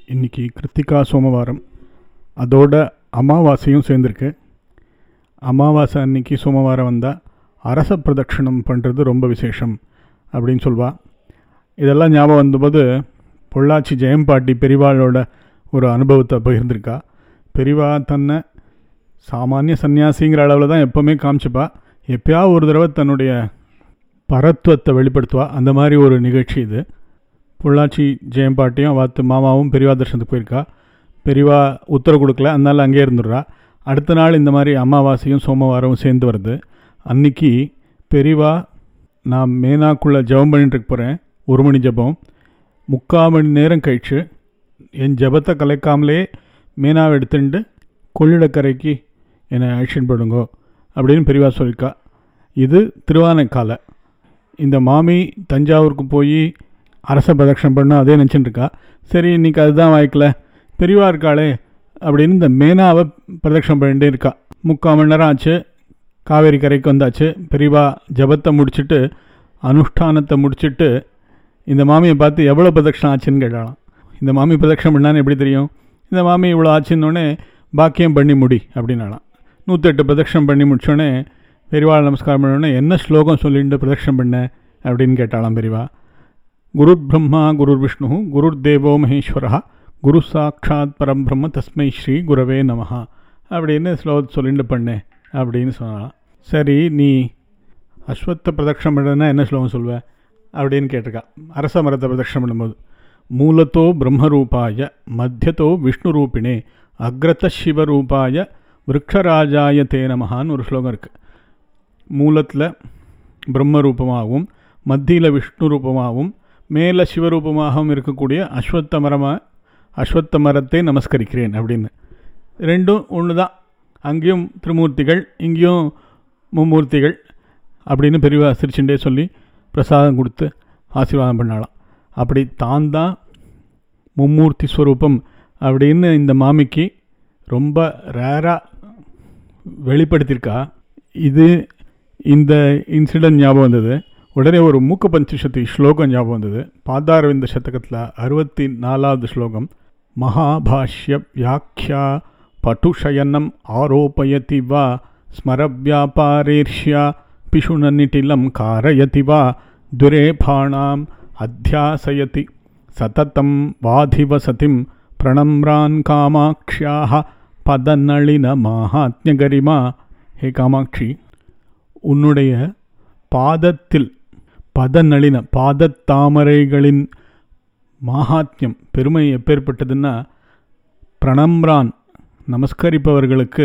இன்றைக்கி கிருத்திகா சோமவாரம் அதோட அமாவாசையும் சேர்ந்துருக்கு அமாவாசை அன்னைக்கு சோமவாரம் வந்தால் அரச பிரதட்சணம் பண்ணுறது ரொம்ப விசேஷம் அப்படின்னு சொல்வா இதெல்லாம் ஞாபகம் வந்தபோது பொள்ளாச்சி ஜெயம்பாட்டி பெரிவாளோட ஒரு அனுபவத்தை பகிர்ந்திருக்கா பெரிவா தன்னை சாமானிய சன்னியாசிங்கிற அளவில் தான் எப்போவுமே காமிச்சுப்பா எப்பயாவது ஒரு தடவை தன்னுடைய பரத்துவத்தை வெளிப்படுத்துவா அந்த மாதிரி ஒரு நிகழ்ச்சி இது பொள்ளாச்சி ஜெயம்பாட்டியும் வாத்து மாமாவும் பெரியவா தர்ஷனத்துக்கு போயிருக்கா பெரியவா உத்தரவு கொடுக்கல அதனால் அங்கேயே இருந்துடுறா அடுத்த நாள் இந்த மாதிரி அமாவாசையும் சோமவாரமும் சேர்ந்து வருது அன்னைக்கு பெரியவா நான் மேனாக்குள்ளே ஜெபம் பண்ணிட்டு இருக்க போகிறேன் ஒரு மணி ஜெபம் முக்கால் மணி நேரம் கழிச்சு என் ஜெபத்தை கலைக்காமலே மேனாவை எடுத்துட்டு கொள்ளிடக்கரைக்கு என்னை அழிச்சின்னு போடுங்கோ அப்படின்னு பெரியவா சொல்லியிருக்கா இது திருவானைக்காலை இந்த மாமி தஞ்சாவூருக்கு போய் அரச பிரதட்சணம் பண்ண அதே நினச்சிட்டு இருக்கா சரி இன்றைக்கி அதுதான் வாய்க்கல பெரியவா இருக்காளே அப்படின்னு இந்த மேனாவை பிரதட்சணம் பண்ணிட்டே இருக்கா முக்கால் மணி நேரம் ஆச்சு காவேரி கரைக்கு வந்தாச்சு பெரியவா ஜபத்தை முடிச்சுட்டு அனுஷ்டானத்தை முடிச்சுட்டு இந்த மாமியை பார்த்து எவ்வளோ பிரதட்சணம் ஆச்சுன்னு கேட்டாலாம் இந்த மாமி பிரதட்சணம் பண்ணான்னு எப்படி தெரியும் இந்த மாமி இவ்வளோ ஆச்சுன்னொடனே பாக்கியம் பண்ணி முடி அப்படின்னாலாம் நூற்றெட்டு பிரதட்சணம் பண்ணி முடிச்சோடனே பெரியவாள் நமஸ்காரம் பண்ணோடனே என்ன ஸ்லோகம் சொல்லிட்டு பிரதட்சணம் பண்ண அப்படின்னு கேட்டாலாம் பெரியவா குருர் பிரம்மா குருர் விஷ்ணு குருர் தேவோ மகேஸ்வரா குரு சாட்சாத் பரம்பிரம்ம தஸ்மை ஸ்ரீ குரவே நமஹா அப்படின்னு ஸ்லோகத்தை சொல்லிட்டு பண்ணேன் அப்படின்னு சொன்னாலாம் சரி நீ அஸ்வத்த பிரதட்சணம் பண்ணுறதுனா என்ன ஸ்லோகம் சொல்வ அப்படின்னு கேட்டிருக்கா அரச மரத்தை பிரதட்சணம் பண்ணும்போது மூலத்தோ பிரம்மரூபாய மத்தியத்தோ விஷ்ணு ரூபிணே அக்ரத சிவரூபாய விரக்ஷராஜாய தே நமஹான்னு ஒரு ஸ்லோகம் இருக்குது மூலத்தில் பிரம்ம ரூபமாகவும் மத்தியில் விஷ்ணு ரூபமாகவும் மேலே சிவரூபமாகவும் இருக்கக்கூடிய அஸ்வத்த மரமாக அஸ்வத்த மரத்தை நமஸ்கரிக்கிறேன் அப்படின்னு ரெண்டும் ஒன்று தான் அங்கேயும் திருமூர்த்திகள் இங்கேயும் மும்மூர்த்திகள் அப்படின்னு பெரியவா சிரிச்சுட்டே சொல்லி பிரசாதம் கொடுத்து ஆசீர்வாதம் பண்ணலாம் அப்படி தான் தான் மும்மூர்த்தி ஸ்வரூபம் அப்படின்னு இந்த மாமிக்கு ரொம்ப ரேராக வெளிப்படுத்தியிருக்கா இது இந்த இன்சிடென்ட் ஞாபகம் வந்தது உடனே ஒரு மூக்க பஞ்சசதி ஸ்லோகம் ஞாபகம் வந்தது பாதாரவிந்த சதகத்தில் அறுபத்தி நாலாவது ஸ்லோகம் மகாபாஷ்ய வியாக்கியா பட்டுஷயனம் ஆரோபயதி வா ஸ்மரவியாபாரேர்ஷ்யா பிஷுனநிட்டிலம் காரயதி வா துரேபாணாம் அத்தியாசயதி சததம் வாதிவசதிம் பிரணம்ரான் காமாக்ஷியாக பதநளின மாஹாத்யகரிமா ஹே காமாட்சி உன்னுடைய பாதத்தில் பதநளின பாதத்தாமரைகளின் மாஹாத்யம் பெருமை எப்பேற்பட்டதுன்னா பிரணம்ரான் நமஸ்கரிப்பவர்களுக்கு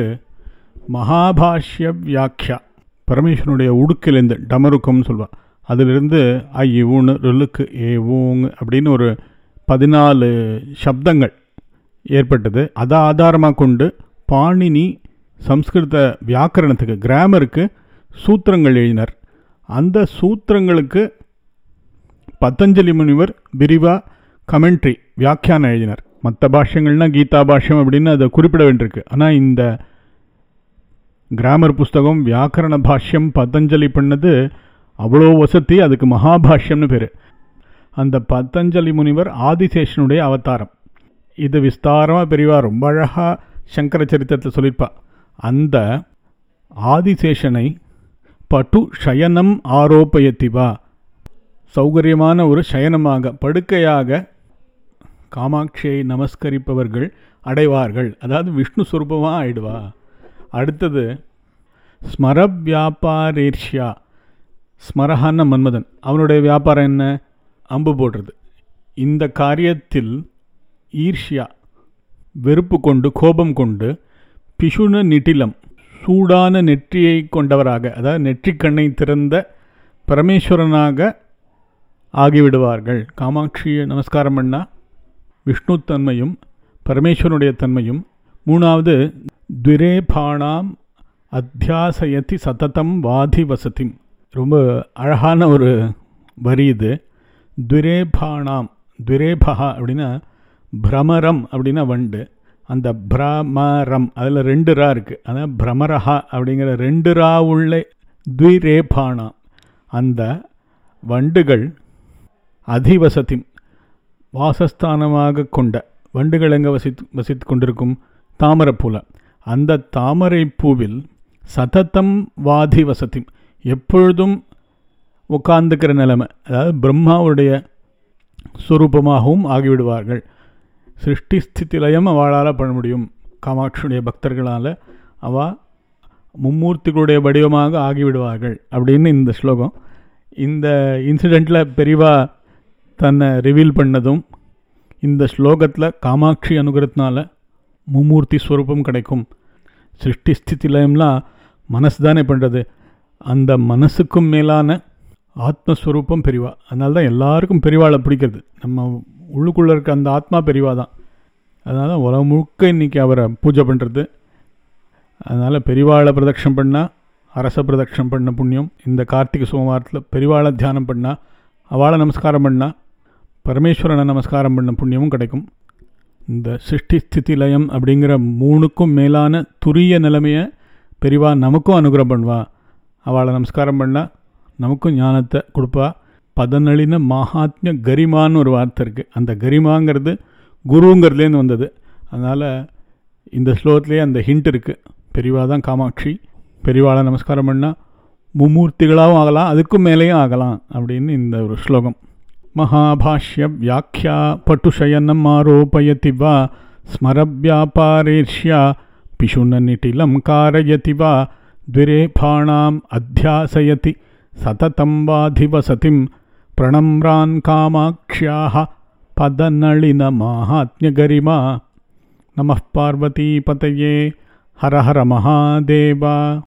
மகாபாஷ்ய வியாக்கியா பரமேஸ்வரனுடைய உடுக்கிலேருந்து டமருக்கம்னு சொல்வாள் அதிலிருந்து ஐ ஊன்னு ருலுக்கு ஏ ஊங் அப்படின்னு ஒரு பதினாலு சப்தங்கள் ஏற்பட்டது அதை ஆதாரமாக கொண்டு பாணினி சம்ஸ்கிருத வியாக்கரணத்துக்கு கிராமருக்கு சூத்திரங்கள் எழுதினார் அந்த சூத்திரங்களுக்கு பத்தஞ்சலி முனிவர் விரிவாக கமெண்ட்ரி வியாக்கியானம் எழுதினார் மற்ற பாஷ்யங்கள்னால் கீதா பாஷ்யம் அப்படின்னு அதை குறிப்பிட வேண்டியிருக்கு ஆனால் இந்த கிராமர் புஸ்தகம் வியாக்கரண பாஷ்யம் பதஞ்சலி பண்ணது அவ்வளோ வசதி அதுக்கு மகாபாஷ்யம்னு பேர் அந்த பத்தஞ்சலி முனிவர் ஆதிசேஷனுடைய அவதாரம் இது விஸ்தாரமாக பெரியவா ரொம்ப அழகாக சங்கர சரித்திரத்தில் சொல்லியிருப்பா அந்த ஆதிசேஷனை பட்டு சயனம் ஆரோப்பயத்திவா சௌகரியமான ஒரு சயனமாக படுக்கையாக காமாட்சியை நமஸ்கரிப்பவர்கள் அடைவார்கள் அதாவது விஷ்ணு சுரூபமாக ஆயிடுவா அடுத்தது ஸ்மர வியாபாரேர்ஷ்யா ஸ்மரஹான மன்மதன் அவனுடைய வியாபாரம் என்ன அம்பு போடுறது இந்த காரியத்தில் ஈர்ஷ்யா வெறுப்பு கொண்டு கோபம் கொண்டு பிஷுன நிட்டிலம் சூடான நெற்றியை கொண்டவராக அதாவது நெற்றிக்கண்ணை திறந்த பரமேஸ்வரனாக ஆகிவிடுவார்கள் காமாட்சியை நமஸ்காரம் பண்ணால் விஷ்ணு தன்மையும் பரமேஸ்வரனுடைய தன்மையும் மூணாவது துரேபாணாம் அத்தியாசயத்தி சததம் வாதி வசதிம் ரொம்ப அழகான ஒரு வரி இது துரேபாணாம் துரேபகா அப்படின்னா பிரமரம் அப்படின்னா வண்டு அந்த பிரமரம் அதில் ரெண்டு ரா இருக்குது அதான் பிரமரஹா அப்படிங்கிற ரெண்டு ரா உள்ள துரேபாணா அந்த வண்டுகள் அதிவசதி வாசஸ்தானமாக கொண்ட வண்டுகள் எங்கே வசித்து வசித்து கொண்டிருக்கும் தாமரைப்பூல அந்த தாமரை பூவில் சததம் வாதி வசதி எப்பொழுதும் உட்கார்ந்துக்கிற நிலைமை அதாவது பிரம்மாவுடைய சுரூபமாகவும் ஆகிவிடுவார்கள் சிருஷ்டி ஸ்திதி லயம் அவளால் பண்ண முடியும் காமாட்சியுடைய பக்தர்களால் அவள் மும்மூர்த்திகளுடைய வடிவமாக ஆகிவிடுவார்கள் அப்படின்னு இந்த ஸ்லோகம் இந்த இன்சிடெண்ட்டில் பெரிவா தன்னை ரிவீல் பண்ணதும் இந்த ஸ்லோகத்தில் காமாட்சி அனுகிரகத்தினால மும்மூர்த்தி ஸ்வரூபம் கிடைக்கும் சிருஷ்டி ஸ்திதி லயம்லாம் மனசு தானே பண்ணுறது அந்த மனசுக்கும் மேலான ஆத்மஸ்வரூபம் பெரிவா அதனால தான் எல்லாருக்கும் பெரிவாளை பிடிக்கிறது நம்ம உள்ளுக்குள்ளே இருக்க அந்த ஆத்மா பெரிவா தான் அதனால தான் உலகம் முழுக்க இன்றைக்கி அவரை பூஜை பண்ணுறது அதனால் பெரிவாளை பிரதட்சம் பண்ணால் அரச பிரதட்சம் பண்ண புண்ணியம் இந்த கார்த்திகை சோமவாரத்தில் பெரிவாளை தியானம் பண்ணால் அவளை நமஸ்காரம் பண்ணால் பரமேஸ்வரனை நமஸ்காரம் பண்ண புண்ணியமும் கிடைக்கும் இந்த சிருஷ்டி ஸ்திதி லயம் அப்படிங்கிற மூணுக்கும் மேலான துரிய நிலைமையை பெரிவா நமக்கும் அனுகிரகம் பண்ணுவா அவளை நமஸ்காரம் பண்ணால் நமக்கும் ஞானத்தை கொடுப்பா பதநளின மகாத்மிய கரிமான்னு ஒரு வார்த்தை இருக்குது அந்த கரிமாங்கிறது குருங்கிறதுலேருந்து வந்தது அதனால் இந்த ஸ்லோகத்துலேயே அந்த ஹிண்ட் இருக்குது பெரிவா தான் காமாட்சி பெரிவாளை நமஸ்காரம் பண்ணால் மும்மூர்த்திகளாகவும் ஆகலாம் அதுக்கும் மேலேயும் ஆகலாம் அப்படின்னு இந்த ஒரு ஸ்லோகம் மகாபாஷ்ய வியாக்கியா பட்டுஷயனம் ஆரோபயதி வா ஸ்மரவியாபாரேஷ்யா பிஷுனநிட்டிலம் காரயதி வா द्विरेफाणाम् अध्यासयति सततं वाधिवसतिं प्रणम्रान् कामाक्ष्याः पदनळिनमाहात्म्यगरिमा नमः पार्वतीपतये हर हर महादेव